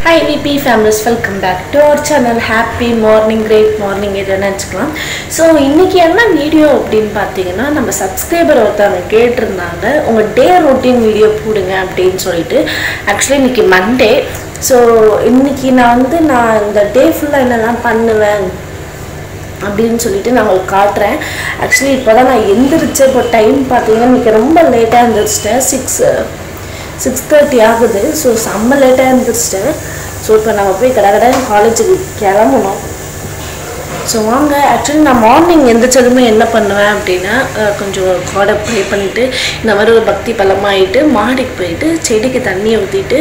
Hi VP families welcome back to our channel happy morning great morning எதுன்னு வச்சுக்கலாம் so இன்றைக்கி என்ன video அப்படின்னு பார்த்தீங்கன்னா நம்ம சப்ஸ்கிரைபர் ஒருத்தவங்க கேட்டிருந்தாங்க உங்கள் டே ரொட்டீன் வீடியோ போடுங்க அப்படின்னு சொல்லிட்டு ஆக்சுவலி இன்றைக்கி மண்டே ஸோ இன்றைக்கி நான் வந்து நான் இந்த டே ஃபுல்லாக என்னெல்லாம் பண்ணுவேன் அப்படின்னு சொல்லிட்டு நான் உங்களுக்கு காட்டுறேன் ஆக்சுவலி இப்போ தான் நான் எந்திரிச்சேன் இப்போ டைம் பார்த்தீங்கன்னா இன்றைக்கி ரொம்ப லேட்டாக எழுந்திரிச்சிட்டேன் சிக்ஸ் சிக்ஸ் தேர்ட்டி ஆகுது ஸோ செம்ம லேட்டாக எழுந்திரிச்சிட்டேன் ஸோ இப்போ நம்ம போய் கடை கடை காலேஜுக்கு கிளம்பணும் ஸோ வாங்க ஆக்சுவலி நான் மார்னிங் எந்திரிச்சதுமே என்ன பண்ணுவேன் அப்படின்னா அஹ், கொஞ்சம் காடை ப்ளே பண்ணிவிட்டு இந்த மாதிரி ஒரு பக்தி பலமாயிட்டு மாடிக்கு போயிட்டு செடிக்கு தண்ணியை ஊற்றிட்டு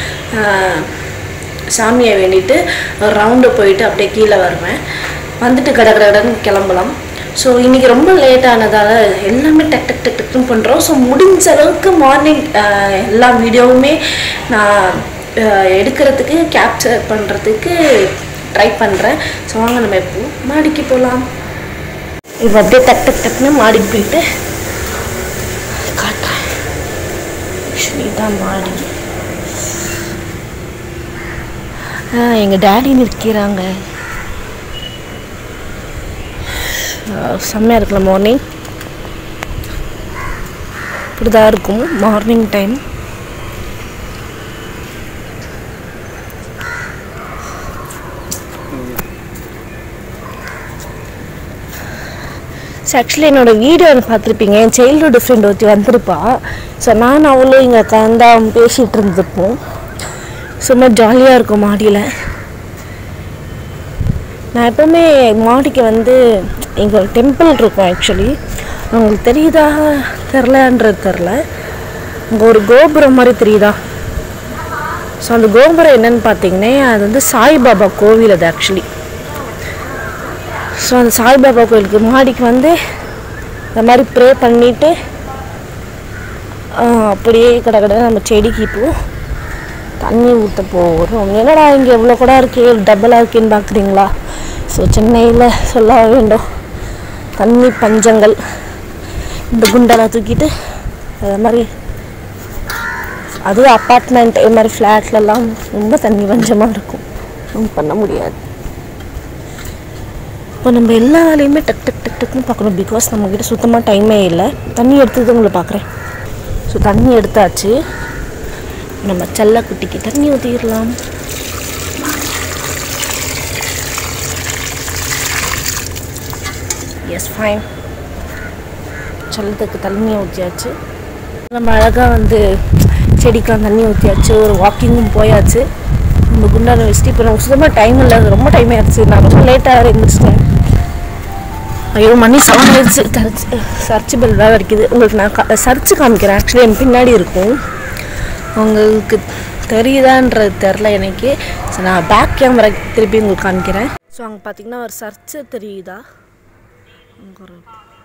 சாமியை வேண்டிட்டு ஒரு ரவுண்டு போயிட்டு அப்படியே கீழே வருவேன் வந்துட்டு கட கட கடன்னு கிளம்பலாம் ஸோ இன்றைக்கி ரொம்ப லேட் ஆனதால் எல்லாமே டக் டக் டக் டக்குன்னு பண்ணுறோம் ஸோ முடிஞ்ச அளவுக்கு மார்னிங் எல்லா வீடியோவுமே நான் அஹ், எடுக்கிறதுக்கு கேப்சர் பண்ணுறதுக்கு ட்ரை பண்ணுறேன் ஸோ வாங்க நம்ம எப்போ மாடிக்கு போகலாம் இப்போ அப்படியே டக் டக் டக்குன்னு மாடிக்கு போயிட்டு காட்டுறேன் ஆக்சுவலி தான் மாடி எங்கள் டேடி நிற்கிறாங்க செம்மையாக இருக்குல்ல மார்னிங் இப்படி தான் இருக்கும் மார்னிங் டைம் ஸோ ஆக்சுவலி என்னோடய வீடியோ பார்த்துருப்பீங்க என் சைல்டுஹுட் ஃப்ரெண்ட் ஒருத்தி வந்திருப்பா ஸோ நான் அவளும் இங்கே உட்காந்தா பேசிகிட்டு இருந்திருப்போம் சும்மா ஜாலியாக இருக்கும் மாடியில் நான் எப்போவுமே மாடிக்கு வந்து இங்கே ஒரு டெம்பிள் இருக்கும் ஆக்சுவலி உங்களுக்கு தெரியுதா தெரிலன்றது தெரில அங்கே ஒரு கோபுரம் மாதிரி தெரியுதா ஸோ அந்த கோபுரம் என்னன்னு பார்த்தீங்கன்னா அது வந்து சாய்பாபா கோவில் அது ஆக்சுவலி ஸோ அந்த சாய்பாபா கோயிலுக்கு மாடிக்கு வந்து இந்த மாதிரி ப்ரே பண்ணிவிட்டு அப்படியே கடை கடை நம்ம செடிக்கு இப்போ தண்ணி ஊற்ற போகிறோம் என்னடா இங்கே எவ்வளோ கூட இருக்கே டபுளாக இருக்கேன்னு பார்க்குறீங்களா ஸோ சென்னையில் சொல்ல வேண்டும் தண்ணி பஞ்சங்கள் இந்த குண்டெல்லாம் தூக்கிட்டு அது மாதிரி அதுவும் அப்பார்ட்மெண்ட் இது மாதிரி ஃப்ளாட்லலாம் ரொம்ப தண்ணி பஞ்சமாக இருக்கும் ஒன்றும் பண்ண முடியாது இப்போ நம்ம எல்லா வேலையுமே டக் டக் டக் டக்குன்னு பார்க்கணும் பிகாஸ் நம்மக்கிட்ட சுத்தமாக டைமே இல்லை தண்ணி எடுத்தது உங்களை பார்க்குறேன் ஸோ தண்ணி எடுத்தாச்சு நம்ம செல்ல குட்டிக்கு தண்ணி ஊற்றிடலாம் எஸ் ஃபைன் செல்லத்துக்கு தண்ணி ஊற்றியாச்சு நம்ம அழகாக வந்து செடிக்கெலாம் தண்ணி ஊற்றியாச்சு ஒரு வாக்கிங்கும் போயாச்சு நம்ம குண்டான வச்சுட்டு இப்போ நமக்கு சுத்தமாக டைம் இல்லை ரொம்ப டைம் ஆயிடுச்சு நான் ரொம்ப லேட்டாக இருந்துச்சுட்டேன் ஐயோ மணி செவன் ஆயிடுச்சு சர்ச் சர்ச் பெல் வேறு அடிக்குது உங்களுக்கு நான் சர்ச்சு காமிக்கிறேன் ஆக்சுவலி என் பின்னாடி இருக்கும் உங்களுக்கு தெரியுதான்றது தெரில எனக்கு ஸோ நான் பேக் கேமரா திருப்பி உங்களுக்கு காமிக்கிறேன் ஸோ அங்கே பார்த்தீங்கன்னா ஒரு சர்ச்சு தெரியுதா அங்கே ஒரு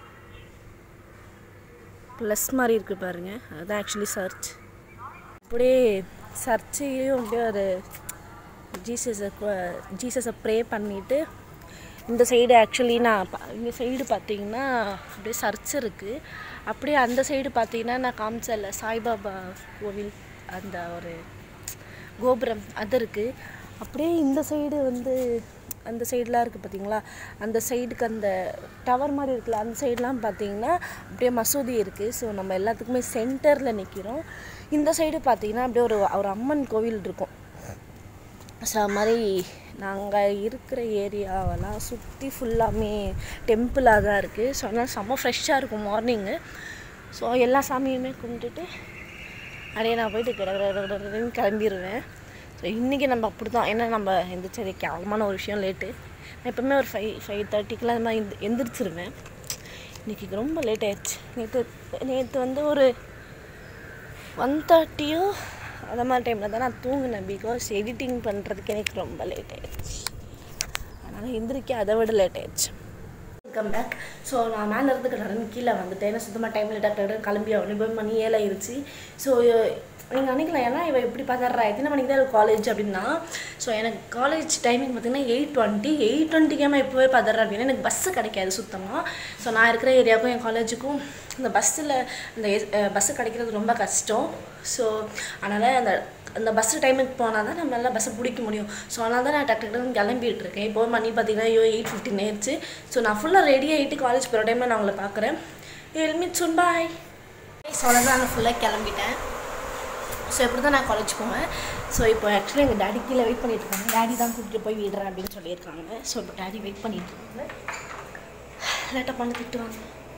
ப்ளஸ் மாதிரி இருக்குது பாருங்க அதுதான் ஆக்சுவலி சர்ச் அப்படியே சர்ச்சையும் அப்படியே ஒரு ஜீசஸை ஜீசஸை ப்ரே பண்ணிவிட்டு இந்த சைடு ஆக்சுவலி நான் பா- இந்த சைடு பார்த்தீங்கன்னா அப்படியே சர்ச் இருக்குது அப்படியே அந்த சைடு பார்த்தீங்கன்னா நான் காமிச்சல சாய்பாபா கோவில் அந்த ஒரு கோபுரம் அது இருக்குது அப்படியே இந்த சைடு வந்து அந்த சைடெலாம் இருக்குது பார்த்தீங்களா அந்த சைடுக்கு அந்த டவர் மாதிரி இருக்குல்ல அந்த சைடெலாம் பார்த்தீங்கன்னா அப்படியே மசூதி இருக்குது ஸோ நம்ம எல்லாத்துக்குமே சென்டரில் நிற்கிறோம் இந்த சைடு பார்த்தீங்கன்னா அப்படியே ஒரு ஒரு அம்மன் கோவில் இருக்கும் ஸோ அது மாதிரி நாங்கள் இருக்கிற ஏரியாவெல்லாம் சுற்றி ஃபுல்லாமே டெம்பிளாக தான் இருக்குது ஸோ அதனால் செம்ம ஃப்ரெஷ்ஷாக இருக்கும் மார்னிங்கு ஸோ எல்லா சாமியுமே கும்பிட்டுட்டு அப்படியே நான் போயிட்டு கிட கிட கிட கிடன்னு கிளம்பிடுவேன் ஸோ இன்றைக்கி நம்ம அப்படி தான் ஏன்னா நம்ம எந்திரிச்சது கேவலமான ஒரு விஷயம் லேட்டு நான் எப்போவுமே ஒரு ஃபைவ் ஃபைவ் தேர்ட்டிக்கெலாம் இந்த மாதிரி எந்த- எந்திரிச்சிருவேன் இன்றைக்கி ரொம்ப லேட் ஆயிடுச்சு நேற்று நேற்று வந்து ஒரு ஒன் தேர்ட்டியோ அந்த மாதிரி டைமில் தான் நான் தூங்கினேன் பிகாஸ் எடிட்டிங் பண்ணுறதுக்கு எனக்கு ரொம்ப லேட் ஆயிடுச்சு அதனால் எந்திரிக்க அதை விட லேட் ஆயிடுச்சு வெல்கம் பேக் ஸோ நான் மேலே இருந்து கடன்னு கீழே வந்துட்டேன் ஏன்னா சுத்தமாக டைம் லேட்டாக கடன்னு கிளம்பி அவனே போய் மணி ஏழாயிருச்சு ஸோ நீங்கள் நினைக்கலாம் ஏன்னா இவ எப்படி பார்த்துட்றா எத்தனை மணிக்கு தான் காலேஜ் அப்படின்னா ஸோ எனக்கு காலேஜ் டைமிங் பார்த்தீங்கன்னா எயிட் டுவெண்ட்டி எயிட் டுவெண்ட்டிக்காம இப்போவே பார்த்துட்றேன் அப்படின்னா எனக்கு பஸ்ஸு கிடைக்காது சுத்தமாக ஸோ நான் இருக்கிற ஏரியாவுக்கும் என் காலேஜுக்கும் இந்த பஸ்ஸில் இந்த பஸ்ஸு கிடைக்கிறது ரொம்ப கஷ்டம் ஸோ அதனால் அந்த அந்த பஸ் டைமுக்கு போனால் தான் நம்மளால பஸ்ஸை பிடிக்க முடியும் ஸோ அதனால தான் நான் டக்கு டக்குன்னு கிளம்பிட்டு இருக்கேன் இப்போ மணி பார்த்தீங்கன்னா ஐயோ எயிட் ஃபிஃப்டின் ஆயிடுச்சு ஸோ நான் ஃபுல்லாக ரெடி ஆகிட்டு காலேஜ் போகிற டைமில் நான் உங்களை பார்க்குறேன் ஹெல்மெட் சொன் பாய் ஸோ அவ்வளோதான் நான் ஃபுல்லாக கிளம்பிட்டேன் ஸோ இப்படி தான் நான் காலேஜ் போவேன் ஸோ இப்போ ஆக்சுவலி எங்கள் டேடி கீழே வெயிட் பண்ணிட்டு இருக்காங்க டேடி தான் கூட்டிகிட்டு போய் விடுறேன் அப்படின்னு சொல்லியிருக்காங்க ஸோ இப்போ டேடி வெயிட் பண்ணிட்டு இருக்காங்க லேட்டாக பண்ணி திட்டுவாங்க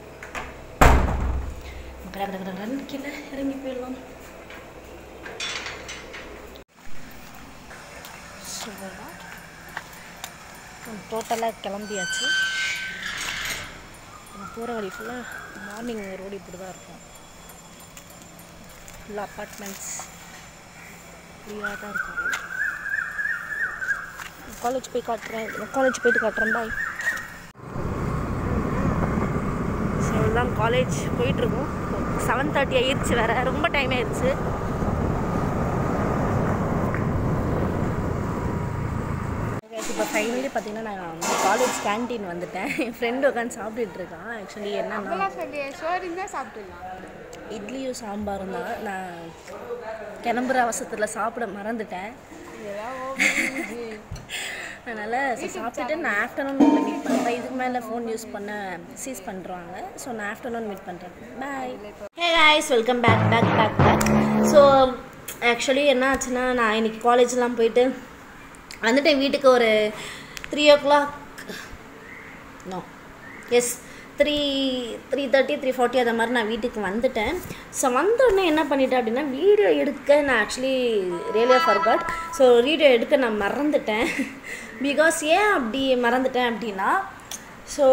கடை கடை கடை கடை கீழே இறங்கி போயிடலாம் ஸோ டோட்டலாக கிளம்பியாச்சு நான் போகிற வழி ஃபுல்லாக மார்னிங் ரோடு இப்படி தான் இருக்கும் ஃபுல்லாக அப்பார்ட்மெண்ட்ஸ் ஃப்ரீயாக தான் இருக்கும் காலேஜ் போய் காட்டுறேன் காலேஜ் போயிட்டு காட்டுறேன் பாய் ஸோ இதுதான் காலேஜ் போயிட்டுருக்கோம் செவன் தேர்ட்டி ஆயிடுச்சு வேறு ரொம்ப டைம் ஆயிடுச்சு இப்போ ஃபைனலி பார்த்தீங்கன்னா நான் வந்து காலேஜ் கேன்டீன் வந்துட்டேன் என் ஃப்ரெண்டு உட்காந்து சாப்பிட்டுட்டு இருக்கான் ஆக்சுவலி என்னன்னா அதெல்லாம் சொல்லி சோறு இருந்தால் சாப்பிட்டுலாம் இட்லியும் சாம்பாரும் தான் நான் கிளம்புற அவசரத்தில் சாப்பிட மறந்துட்டேன் இதெல்லாம் ஓகே அதனால் ஸோ சாப்பிட்டுட்டு நான் ஆஃப்டர்நூன் உங்களை மீட் பண்ணுறேன் இதுக்கு மேலே ஃபோன் யூஸ் பண்ண சீஸ் பண்ணுறாங்க ஸோ நான் ஆஃப்டர்நூன் மீட் பண்ணுறேன் bye hey guys welcome back back back back so actually என்ன ஆச்சுன்னா நான் இன்னைக்கு காலேஜ்லாம் போயிட்டு வந்துட்டேன் வீட்டுக்கு ஒரு three o'clock no yes three three thirty three forty அந்த மாதிரி நான் வீட்டுக்கு வந்துட்டேன் ஸோ வந்தோடனே என்ன பண்ணிட்டேன் அப்படின்னா வீடியோ எடுக்க நான் ஆக்சுவலி ரியலியாக ஃபர்காட் ஸோ வீடியோ எடுக்க நான் மறந்துட்டேன் பிகாஸ் ஏன் அப்படி மறந்துட்டேன் அப்படின்னா ஸோ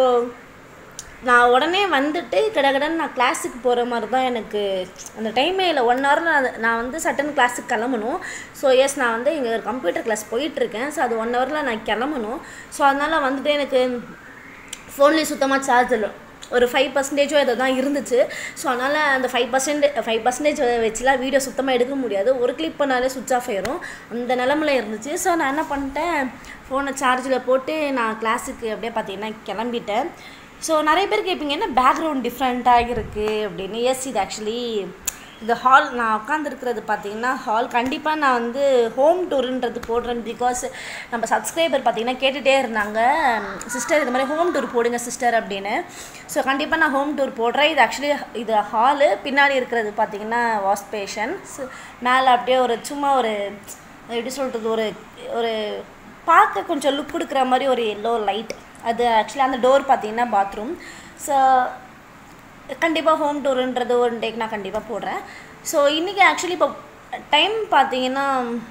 நான் உடனே வந்துட்டு கடகடன்னு நான் கிளாஸுக்கு போகிற மாதிரி தான் எனக்கு அந்த டைமே இல்லை ஒன் ஹவரில் நான் நான் வந்து சட்டன் கிளாஸுக்கு கிளம்பணும் ஸோ எஸ் நான் வந்து இங்கே ஒரு கம்ப்யூட்டர் கிளாஸ் போயிட்டுருக்கேன் ஸோ அது ஒன் ஹவரில் நான் கிளம்பணும் ஸோ அதனால் வந்துட்டு எனக்கு ஃபோன்லேயும் சுத்தமாக சார்ஜ் இல்லை ஒரு ஃபைவ் பர்சன்டேஜோ இதை தான் இருந்துச்சு ஸோ அதனால் அந்த ஃபைவ் பர்சன்ட் ஃபைவ் பர்சன்டேஜ் வச்சுலாம் வீடியோ சுத்தமாக எடுக்க முடியாது ஒரு கிளிக் பண்ணாலே சுவிச் ஆஃப் ஆயிரும் அந்த நிலமையில இருந்துச்சு ஸோ நான் என்ன பண்ணிட்டேன் ஃபோனை சார்ஜில் போட்டு நான் கிளாஸுக்கு அப்படியே பார்த்தீங்கன்னா கிளம்பிட்டேன் ஸோ நிறைய பேர் கேட்பீங்க என்ன பேக்ரவுண்ட் டிஃப்ரெண்ட்டாக இருக்குது அப்படின்னு எஸ் இது ஆக்சுவலி இந்த ஹால் நான் உட்காந்துருக்கிறது பார்த்தீங்கன்னா ஹால் கண்டிப்பாக நான் வந்து ஹோம் டூருன்றது போடுறேன் பிகாஸ் நம்ம சப்ஸ்கிரைபர் பார்த்தீங்கன்னா கேட்டுகிட்டே இருந்தாங்க சிஸ்டர் இது மாதிரி ஹோம் டூர் போடுங்க சிஸ்டர் அப்படின்னு ஸோ கண்டிப்பாக நான் ஹோம் டூர் போடுறேன் இது ஆக்சுவலி இது ஹாலு பின்னாடி இருக்கிறது பார்த்தீங்கன்னா வாஷ் பேஷன் மேலே அப்படியே ஒரு சும்மா ஒரு எப்படி சொல்கிறது ஒரு ஒரு பார்க்க கொஞ்சம் லுக் கொடுக்குற மாதிரி ஒரு எல்லோ லைட் அது ஆக்சுவலி அந்த டோர் பார்த்தீங்கன்னா பாத்ரூம் ஸோ கண்டிப்பாக ஹோம் டூருன்றது ஒரு டேக்கு நான் கண்டிப்பாக போடுறேன் ஸோ இன்றைக்கி ஆக்சுவலி இப்போ டைம் பார்த்தீங்கன்னா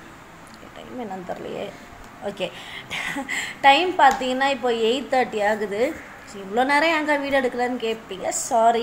டைம் என்னன்னு தெரிலையே ஓகே டைம் பார்த்தீங்கன்னா இப்போ எயிட் தேர்ட்டி ஆகுது ஸோ இவ்வளோ நேரம் எங்கே வீடியோ எடுக்கலன்னு கேட்பீங்க சாரி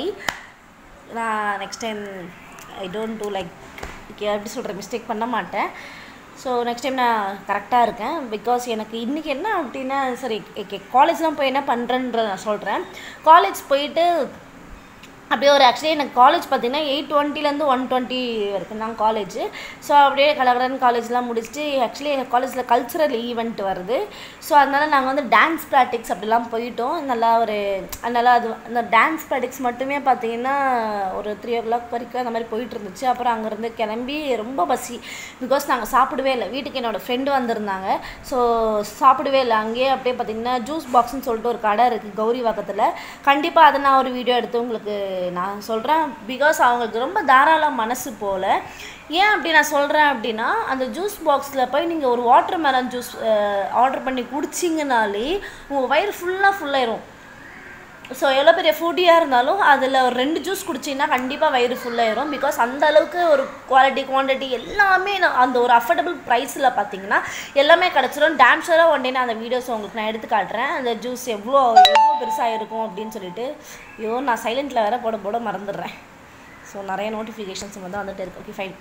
நான் next time I don't do like எப்படி சொல்கிற மிஸ்டேக் பண்ண மாட்டேன் ஸோ நெக்ஸ்ட் டைம் நான் கரெக்டாக இருக்கேன் பிகாஸ் எனக்கு இன்றைக்கி என்ன அப்படின்னா சரி காலேஜ்லாம் போய் என்ன பண்ணுறேன்றத நான் சொல்கிறேன் காலேஜ் போயிட்டு அப்படியே ஒரு ஆக்சுவலி எனக்கு காலேஜ் பார்த்தீங்கன்னா எயிட் டுவெண்ட்டிலேருந்து ஒன் டுவெண்ட்டி வரைக்கும் தான் காலேஜ் ஸோ அப்படியே கலகலன்னு காலேஜ்லாம் முடிச்சுட்டு ஆக்சுவலி எங்கள் காலேஜில் கல்ச்சுரல் ஈவெண்ட் வருது ஸோ அதனால் நாங்கள் வந்து டான்ஸ் ப்ராக்டிக்ஸ் அப்படிலாம் போயிட்டோம் நல்லா ஒரு அதனால் அது அந்த டான்ஸ் ப்ராக்டிக்ஸ் மட்டுமே பார்த்தீங்கன்னா ஒரு த்ரீ ஓ கிளாக் வரைக்கும் அந்த மாதிரி போயிட்டு இருந்துச்சு அப்புறம் அங்கேருந்து கிளம்பி ரொம்ப பசி பிகாஸ் நாங்கள் சாப்பிடவே இல்லை வீட்டுக்கு என்னோடய ஃப்ரெண்டு வந்திருந்தாங்க ஸோ சாப்பிடவே இல்லை அங்கேயே அப்படியே பார்த்தீங்கன்னா ஜூஸ் பாக்ஸ்னு சொல்லிட்டு ஒரு கடை இருக்குது கௌரி வாக்கத்தில் கண்டிப்பாக அதை நான் ஒரு வீடியோ எடுத்து உங்களுக்கு நான் சொல்கிறேன் பிகாஸ் அவங்களுக்கு ரொம்ப தாராள மனசு போல் ஏன் அப்படி நான் சொல்கிறேன் அப்படின்னா அந்த ஜூஸ் பாக்ஸில் போய் நீங்கள் ஒரு வாட்டர் மெலன் ஜூஸ் ஆர்டர் பண்ணி குடிச்சிங்கனாலே உங்கள் வயிறு ஃபுல்லாக ஃபுல்லாயிரும் ஸோ எவ்வளோ பெரிய ஃபுட்டியாக இருந்தாலும் அதில் ஒரு ரெண்டு ஜூஸ் குடிச்சிங்கன்னா கண்டிப்பாக வயிறு ஃபுல்லாயிரும் பிகாஸ் அந்த அளவுக்கு ஒரு குவாலிட்டி குவான்டிட்டி எல்லாமே நான் அந்த ஒரு அஃபோர்டபுள் ப்ரைஸில் பார்த்தீங்கன்னா எல்லாமே கிடச்சிரும் டேம்ஷராக ஒன் டே நான் அந்த வீடியோஸ் உங்களுக்கு நான் எடுத்து காட்டுறேன் அந்த ஜூஸ் எவ்வளோ எவ்வளோ பெருசாக இருக்கும் அப்படின்னு சொல்லிட்டு ஐயோ நான் சைலண்ட்டில் வேற போட போட மறந்துடுறேன் ஸோ நிறைய நோட்டிஃபிகேஷன்ஸ் வந்து வந்துட்டு இருக்கு ஓகே ஃபைன்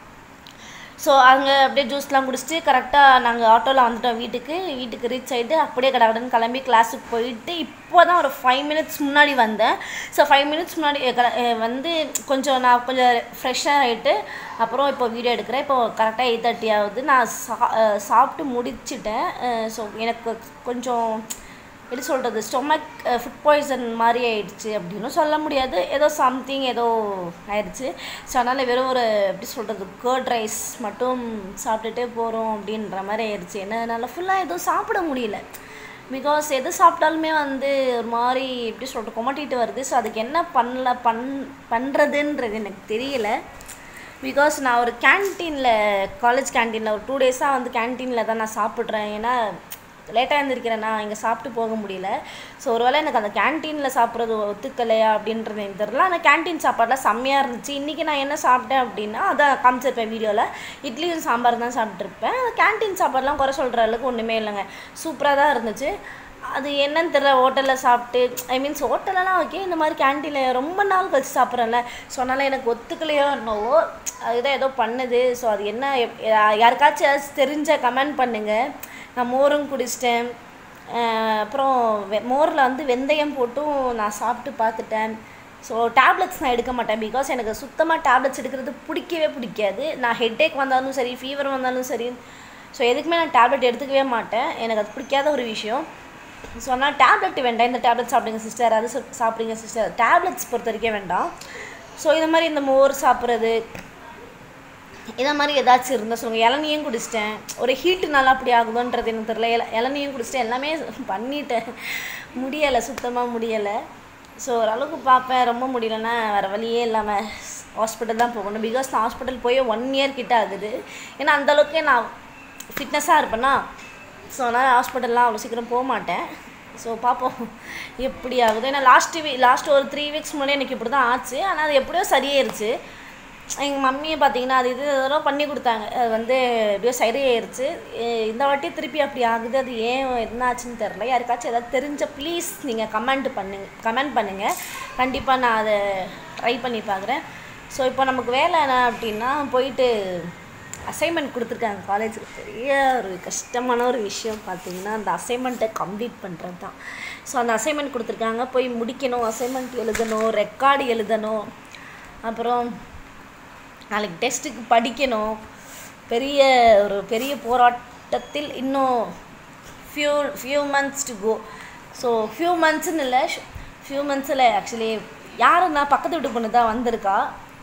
ஸோ அங்கே அப்படியே ஜூஸ்லாம் குடிச்சிட்டு கரெக்டாக நாங்கள் ஆட்டோவில் வந்துட்டோம் வீட்டுக்கு வீட்டுக்கு ரீச் ஆகிட்டு அப்படியே கடகடன்னு கிளம்பி கிளாஸுக்கு போயிட்டு இப்போ தான் ஒரு ஃபைவ் மினிட்ஸ் முன்னாடி வந்தேன் ஸோ ஃபைவ் மினிட்ஸ் முன்னாடி அஹ் கட- அஹ் வந்து கொஞ்சம் நான் கொஞ்சம் ஃப்ரெஷ்ஷாக ஆகிட்டு அப்புறம் இப்போ வீடியோ எடுக்கிறேன் இப்போ கரெக்டாக எயிட் தேர்ட்டி ஆகுது நான் சா அஹ் சாப்பிட்டு முடிச்சிட்டேன் ஸோ எனக்கு கொஞ்சம் எப்படி சொல்கிறது ஸ்டொமக் ஃபுட் பாய்சன் மாதிரி ஆயிடுச்சு அப்படின்னு சொல்ல முடியாது ஏதோ சம்திங் ஏதோ ஆயிடுச்சு ஸோ அதனால் வெறும் ஒரு எப்படி சொல்கிறது கேர்ட் ரைஸ் மட்டும் சாப்பிட்டுட்டே போகிறோம் அப்படின்ற மாதிரி ஆயிடுச்சு என்னனால ஃபுல்லாக எதுவும் சாப்பிட முடியல பிகாஸ் எது சாப்பிட்டாலுமே வந்து ஒரு மாதிரி எப்படி சொல்கிறது கொமட்டிட்டு வருது ஸோ அதுக்கு என்ன பண்ணல பண் பண்ணுறதுன்றது எனக்கு தெரியல பிகாஸ் நான் ஒரு கேன்டீனில் காலேஜ் கேன்டீனில் ஒரு டூ டேஸாக வந்து கேன்டீனில் தான் நான் சாப்பிட்றேன் ஏன்னா லேட்டாக எழுந்திருக்கிறேன் நான் இங்கே சாப்பிட்டு போக முடியல ஸோ ஒருவேளை எனக்கு அந்த கேன்டீனில் சாப்பிட்றது ஒத்துக்கலையா அப்படின்றது எனக்கு தெரியல ஆனால் கேன்டீன் சாப்பாடுலாம் செம்மையாக இருந்துச்சு இன்றைக்கி நான் என்ன சாப்பிட்டேன் அப்படின்னா அதான் காமிச்சிருப்பேன் வீடியோவில் இட்லியும் சாம்பார் தான் சாப்பிட்ருப்பேன் கேன்டீன் சாப்பாடுலாம் குறை சொல்கிற அளவுக்கு ஒன்றுமே இல்லைங்க சூப்பராக தான் இருந்துச்சு அது என்னன்னு தெரியல ஹோட்டலில் சாப்பிட்டு ஐ மீன்ஸ் ஹோட்டலெல்லாம் ஓகே இந்த மாதிரி கேன்டீனில் ரொம்ப நாள் கழிச்சு சாப்பிட்றேன்ல ஸோ அதனால் எனக்கு ஒத்துக்கலையோ என்னவோ அதுதான் ஏதோ பண்ணுது ஸோ அது என்ன எப்- யா- யாருக்காச்சும் ஏதாச்சும் தெரிஞ்ச கமெண்ட் பண்ணுங்கள் நான் மோரும் குடிச்சிட்டேன் அஹ் அப்புறம் வெ மோரில் வந்து வெந்தயம் போட்டும் நான் சாப்பிட்டு பார்த்துட்டேன் ஸோ டேப்லெட்ஸ் நான் எடுக்க மாட்டேன் பிகாஸ் எனக்கு சுத்தமாக டேப்லெட்ஸ் எடுக்கிறது பிடிக்கவே பிடிக்காது நான் ஹெட்டேக் வந்தாலும் சரி ஃபீவர் வந்தாலும் சரி ஸோ எதுக்குமே நான் டேப்லெட் எடுத்துக்கவே மாட்டேன் எனக்கு அது பிடிக்காத ஒரு விஷயம் ஸோ அதனால் டேப்லெட் வேண்டாம் இந்த டேப்லெட் சாப்பிடுங்க சிஸ்டர் அது சாப்~ சாப்பிடுங்க சிஸ்டர் டேப்லெட்ஸ் பொறுத்த வரைக்கும் வேண்டாம் ஸோ இந்த மாதிரி இந்த மோர் சாப்பிட்றது இதை மாதிரி ஏதாச்சும் இருந்தால் சொல்லுங்கள் இளநியும் குடிச்சிட்டேன் ஒரு ஹீட்டுனால அப்படி ஆகுதோன்றது எனக்கு தெரியல இள இளநியும் குடிச்சிட்டேன் எல்லாமே பண்ணிட்டேன் முடியலை சுத்தமாக முடியலை ஸோ ஓரளவுக்கு பார்ப்பேன் ரொம்ப முடியலன்னா வேறு வழியே இல்லாமல் ஹாஸ்பிட்டல் தான் போகணும் பிகாஸ் நான் ஹாஸ்பிட்டல் போய் ஒன் இயர் கிட்ட ஆகுது ஏன்னா அந்தளவுக்கு நான் ஃபிட்னஸாக இருப்பேனா ஸோ அதனால் ஹாஸ்பிட்டல்லாம் அவ்வளோ சீக்கிரம் போக மாட்டேன் ஸோ பார்ப்போம் எப்படி ஆகுது ஏன்னா லாஸ்ட் வீக் லாஸ்ட் ஒரு த்ரீ வீக்ஸ் முன்னாடி எனக்கு இப்படி தான் ஆச்சு ஆனால் அது எப்படியோ சரியாயிருச்சு எங்கள் மம்மியை பார்த்தீங்கன்னா அது இது இதெல்லாம் பண்ணி கொடுத்தாங்க அது வந்து எப்படியோ சரியாயிருச்சு எ- இந்த வாட்டி திருப்பி அப்படி ஆகுது அது ஏன் என்ன ஆச்சுன்னு தெரில யாருக்காச்சும் ஏதாவது தெரிஞ்ச ப்ளீஸ் நீங்கள் கமெண்ட் பண்ணுங்க கமெண்ட் பண்ணுங்கள் கண்டிப்பாக நான் அதை ட்ரை பண்ணி பார்க்குறேன் ஸோ இப்போ நமக்கு வேலை என்ன அப்படின்னா போயிட்டு அசைன்மெண்ட் கொடுத்துருக்காங்க காலேஜுக்கு பெரிய ஒரு கஷ்டமான ஒரு விஷயம் பார்த்தீங்கன்னா அந்த அசைன்மெண்ட்டை கம்ப்ளீட் பண்ணுறது தான் ஸோ அந்த அசைன்மெண்ட் கொடுத்துருக்காங்க போய் முடிக்கணும் அசைன்மெண்ட் எழுதணும் ரெக்கார்டு எழுதணும் அப்புறம் நாளைக்கு டெஸ்ட்டுக்கு படிக்கணும் பெரிய ஒரு பெரிய போராட்டத்தில் இன்னும் few few months to go so few மந்த்ஸ்னு இல்லை ஃபியூ மந்த்ஸில் ஆக்சுவலி யாருன்னா பக்கத்து வீட்டு பொண்ணு தான் வந்திருக்கா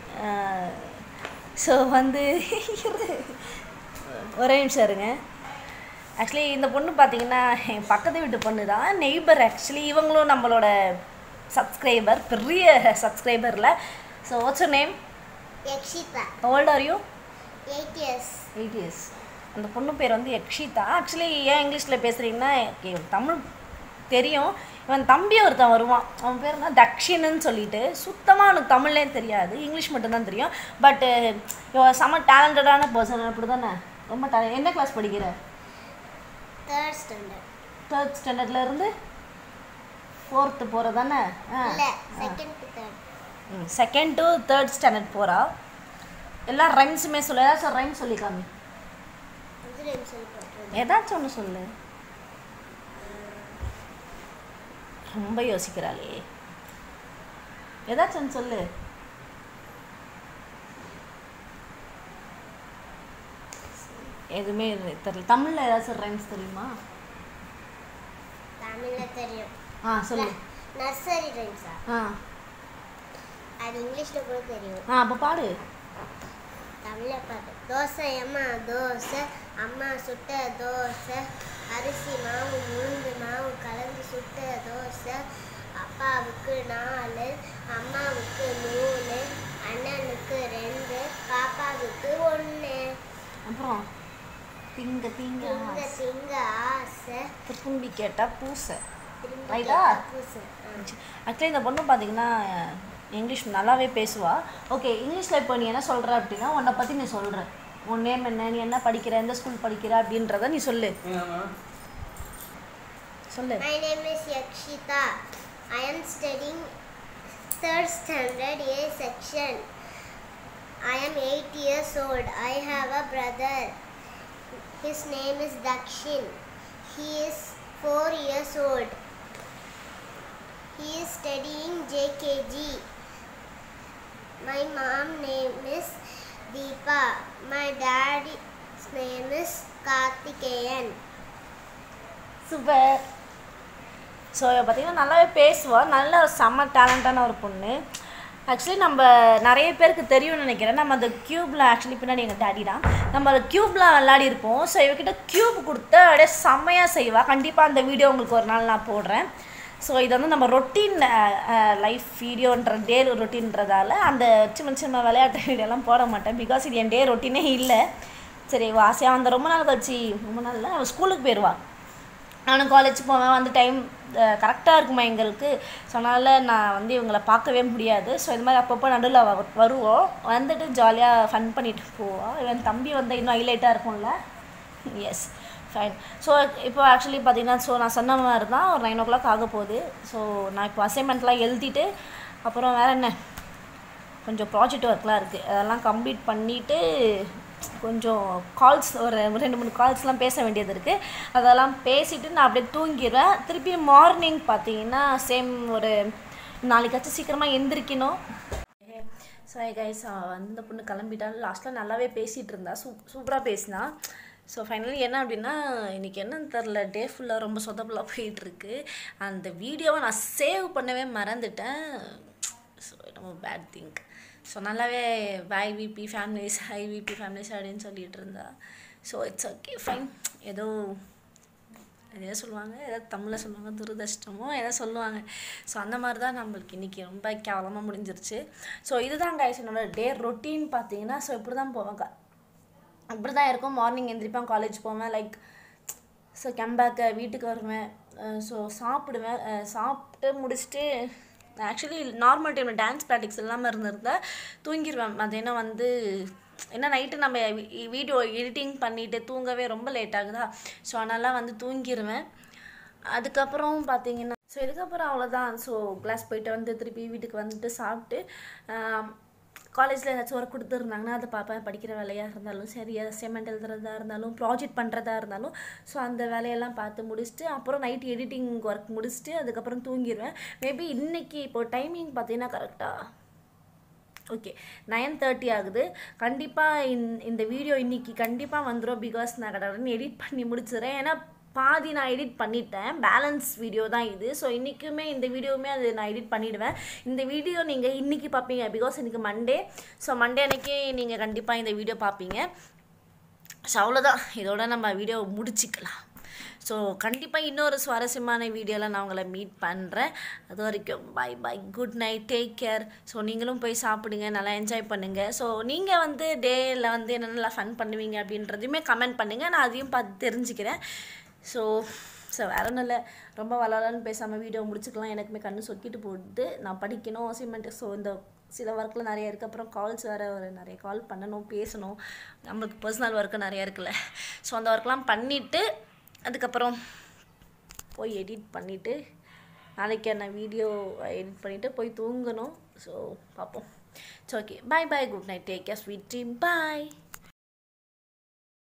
ஸோ வந்து இரு. ஒரே நிமிஷம் இருங்க ஆக்சுவலி இந்த பொண்ணு பார்த்தீங்கன்னா என் பக்கத்து வீட்டு பொண்ணு தான் நெய்பர் ஆக்சுவலி இவங்களும் நம்மளோட சப்ஸ்கிரைபர் பெரிய சப்ஸ்கிரைபரில் so what's name Yakshita, old are you eight years. Eight years அந்த பொண்ணு பேர் வந்து யக்ஷிதா ஆக்சுவலி ஏன் இங்கிலீஷில் பேசுகிறீங்கன்னா எனக்கு தமிழ் தெரியும் இவன் தம்பி ஒருத்தன் வருவான் அவன் பேர் என்ன தக்ஷின்னு சொல்லிட்டு சுத்தமாக அவனுக்கு தமிழ்லே தெரியாது இங்கிலீஷ் மட்டும்தான் தெரியும் பட்டு இவன் செம டேலண்டடான பர்சன் அப்படி தானே ரொம்ப டே என்ன கிளாஸ் படிக்கிற Third standard. தேர்ட் ஸ்டாண்டர்ட்லேருந்து ஃபோர்த்து போகிற தானே ஆ இல்ல second to third. Second to third standard போகிறா எல்லா ரைம்ஸுமே சொல்லு ஏதாச்சும் ரைம் சொல்லி காமி இது ரெண்டு சொல்லி போட்டுருங்க. ஏதாச்சும் ஒன்று சொல்லு ரொம்ப யோசிக்கிறாளே ஏதாச்சும் ஒன்று சொல்லு எதுவுமே தெரியல தமிழில் ஏதாச்சும் ரைம்ஸ் தெரியுமா தமிழ்ல தெரியும் ஆ சொல்லு நர்சரி ரைம்ஸா ஆ அது இங்கிலீஷ்ல கூட தெரியும் ஆ அப்போ பாடு தமிழ்ல பாட்டு தோசை அம்மா தோசை அம்மா சுட்ட தோசை அரிசி மாவு உளுந்து மாவு கலந்து சுட்ட தோசை அப்பாவுக்கு நாலு அம்மாவுக்கு மூணு அண்ணனுக்கு ரெண்டு பாப்பாவுக்கு ஒன்று அப்புறம் திங்க திங்க திங்க திங்க ஆசை திரும்பி கேட்டால் பூசை திரும்பி ரைட்டா? கேட்டா பூசை ஆ. ஆக்சுவலி இந்த பொண்ணு பார்த்தீங்கன்னா இங்கிலீஷ் நல்லாவே பேசுவா ஓகே இங்கிலீஷில் இப்போ நீ என்ன சொல்கிற அப்படின்னா உன்னை பற்றி நீ சொல்கிற உன் நேம் என்ன நீ என்ன படிக்கிற எந்த ஸ்கூல் படிக்கிற அப்படின்றத நீ சொல்லு சொல்லு My name is Yakshita. I am studying third standard A section. I am eight years old. I have a brother. His name is Dakshin. He is four years old. He is studying JKG. My mom name is Deepa. My dad's name is Karthikeyan. Super so பார்த்தீங்கன்னா நல்லாவே பேசுவாள் நல்ல ஒரு செம்ம டேலண்டான ஒரு பொண்ணு actually நம்ம நிறைய பேருக்கு தெரியும்னு நினைக்கிறேன் நம்ம அந்த க்யூப்பில் ஆக்சுவலி பின்னாடி எங்கள் டேடி தான் நம்ம அந்த க்யூப்பில் விளையாடி இருப்போம் ஸோ இவகிட்ட க்யூப் கொடுத்து அப்படியே செம்மையாக செய்வாள் கண்டிப்பாக அந்த வீடியோ உங்களுக்கு ஒரு நாள் நான் போடுறேன் ஸோ இது வந்து நம்ம ரொட்டீன் லைஃப் வீடியோன்ற டே ரொட்டீன்றதால அந்த சின்ன சின்ன விளையாட்டு வீடியோலாம் போட மாட்டேன் பிகாஸ் இது என் டே ரொட்டீனே இல்லை சரி ஆசையாக வந்த ரொம்ப நாள் கழிச்சு ரொம்ப நாளில் அவள் ஸ்கூலுக்கு போயிடுவாள் நானும் காலேஜ் போவேன் வந்து டைம் கரெக்டாக இருக்குமா எங்களுக்கு ஸோ அதனால் நான் வந்து இவங்களை பார்க்கவே முடியாது ஸோ இது மாதிரி அப்பப்போ நடுவில் வ- வருவோம் வந்துட்டு ஜாலியாக ஃபன் பண்ணிட்டு போவோம் இவன் தம்பி வந்து இன்னும் ஹைலைட்டாக இருக்கும்ல எஸ் ஃபைன் ஸோ இப்போ ஆக்சுவலி பார்த்தீங்கன்னா ஸோ நான் சொன்ன மாதிரி தான் ஒரு நைன் ஓ கிளாக் ஆக போகுது ஸோ நான் இப்போ அசைன்மெண்ட்லாம் எழுதிட்டு அப்புறம் வேறு என்ன கொஞ்சம் ப்ராஜெக்ட் ஒர்க்லாம் இருக்குது அதெல்லாம் கம்ப்ளீட் பண்ணிவிட்டு கொஞ்சம் கால்ஸ் ஒரு ரெண்டு மூணு கால்ஸ்லாம் பேச வேண்டியது இருக்குது அதெல்லாம் பேசிவிட்டு நான் அப்படியே தூங்கிடுவேன் திருப்பி மார்னிங் பார்த்தீங்கன்னா சேம் ஒரு நாளைக்காச்சும் சீக்கிரமாக எந்திரிக்கணும் ஸோ கைஸ் வந்து இந்த பொண்ணு கிளம்பிட்டாலும் லாஸ்ட்டில் நல்லாவே பேசிகிட்டு இருந்தா சூ சூப்பராக பேசினா ஸோ ஃபைனலி என்ன அப்படின்னா இன்றைக்கி என்னன்னு தெரில டே ஃபுல்லாக ரொம்ப சொதப்பலாக போயிட்டுருக்கு அந்த வீடியோவை நான் சேவ் பண்ணவே மறந்துட்டேன் ஸோ ரொம்ப பேட் திங்க் ஸோ நல்லாவே bye VP families hi VP families அப்படின்னு சொல்லிட்டு இருந்தா ஸோ இட்ஸ் ஓகே ஃபைன் ஏதோ அது எதை சொல்லுவாங்க ஏதாவது தமிழில் சொல்லுவாங்க துரதிர்ஷ்டமோ ஏதோ சொல்லுவாங்க ஸோ அந்த மாதிரி தான் நம்மளுக்கு இன்றைக்கி ரொம்ப கேவலமாக முடிஞ்சிருச்சு ஸோ இதுதான் கைஸ் என்னோட டே ரொட்டீன் பார்த்தீங்கன்னா ஸோ இப்படி தான் போவேன் க- இப்படி தான் இருக்கும் மார்னிங் எந்திரிப்பேன் காலேஜ் போவேன் லைக் ஸோ கம்பேக்கு வீட்டுக்கு வருவேன் ஸோ சாப்பிடுவேன் அஹ் சாப்பிட்டு முடிச்சுட்டு ஆக்சுவலி நார்மல் டைமில் டான்ஸ் ப்ராக்டிக்ஸ் இல்லாமல் இருந்திருந்தா தூங்கிடுவேன் மதியானம் வந்து ஏன்னா நைட்டு நம்ம வீடியோ எடிட்டிங் பண்ணிவிட்டு தூங்கவே ரொம்ப லேட் ஆகுதா ஸோ அதனால் வந்து தூங்கிடுவேன் அதுக்கப்புறம் பார்த்தீங்கன்னா ஸோ இதுக்கப்புறம் அவ்வளோதான் ஸோ கிளாஸ் போயிட்டு வந்து திருப்பி வீட்டுக்கு வந்துட்டு சாப்பிட்டு காலேஜில் ஏதாச்சும் ஒர்க் கொடுத்துருந்தாங்கன்னா அதை பார்ப்பேன் படிக்கிற வேலையாக இருந்தாலும் சரி அசைன்மெண்ட் எழுதுறதா இருந்தாலும் ப்ராஜெக்ட் பண்ணுறதா இருந்தாலும் ஸோ அந்த வேலையெல்லாம் பார்த்து முடிச்சுட்டு அப்புறம் நைட் எடிட்டிங் ஒர்க் முடிச்சுட்டு அதுக்கப்புறம் தூங்கிடுவேன் மேபி இன்னைக்கு இப்போ டைமிங் பார்த்தீங்கன்னா கரெக்டாக ஓகே நைன் தேர்ட்டி ஆகுது கண்டிப்பாக இந் இந்த வீடியோ இன்னைக்கு கண்டிப்பாக வந்துடும் பிகாஸ் நான் கடவுள் எடிட் பண்ணி முடிச்சிடுறேன் ஏன்னா பாதி நான் எடிட் பண்ணிட்டேன் பேலன்ஸ் வீடியோ தான் இது ஸோ இன்றைக்குமே இந்த வீடியோவுமே அது நான் எடிட் பண்ணிவிடுவேன் இந்த வீடியோ நீங்கள் இன்றைக்கி பார்ப்பீங்க பிகாஸ் இன்றைக்கி மண்டே ஸோ மண்டே அன்னைக்கே நீங்கள் கண்டிப்பாக இந்த வீடியோ பார்ப்பீங்க ஸோ அவ்வளோதான் இதோட நம்ம வீடியோ முடிச்சிக்கலாம் ஸோ கண்டிப்பாக இன்னொரு சுவாரஸ்யமான வீடியோவில் நான் உங்களை மீட் பண்ணுறேன் அது வரைக்கும் bye bye good night take care so நீங்களும் போய் சாப்பிடுங்க நல்லா என்ஜாய் பண்ணுங்கள் ஸோ நீங்கள் வந்து டேயில் வந்து என்னென்னலாம் ஃபன் பண்ணுவீங்க அப்படின்றதையுமே கமெண்ட் பண்ணுங்கள் நான் அதையும் பார்த்து தெரிஞ்சுக்கிறேன் ஸோ ஸோ வேற ஒன்றும் இல்லை ரொம்ப வளரலன்னு பேசாமல் வீடியோ முடிச்சுக்கலாம் எனக்குமே கண்ணு சொக்கிட்டு போகுது நான் படிக்கணும் அசைன்மெண்ட் ஸோ இந்த சில ஒர்க்கில் நிறைய இருக்குது அப்புறம் கால்ஸ் வேறு ஒரு நிறைய கால் பண்ணணும் பேசணும் நம்மளுக்கு பர்சனல் ஒர்க்கு நிறைய இருக்குல்ல ஸோ அந்த ஒர்க்லாம் பண்ணிவிட்டு அதுக்கப்புறம் போய் எடிட் பண்ணிவிட்டு நாளைக்கு நான் வீடியோ எடிட் பண்ணிவிட்டு போய் தூங்கணும் ஸோ பார்ப்போம் so okay bye bye good night take care sweet dream பாய்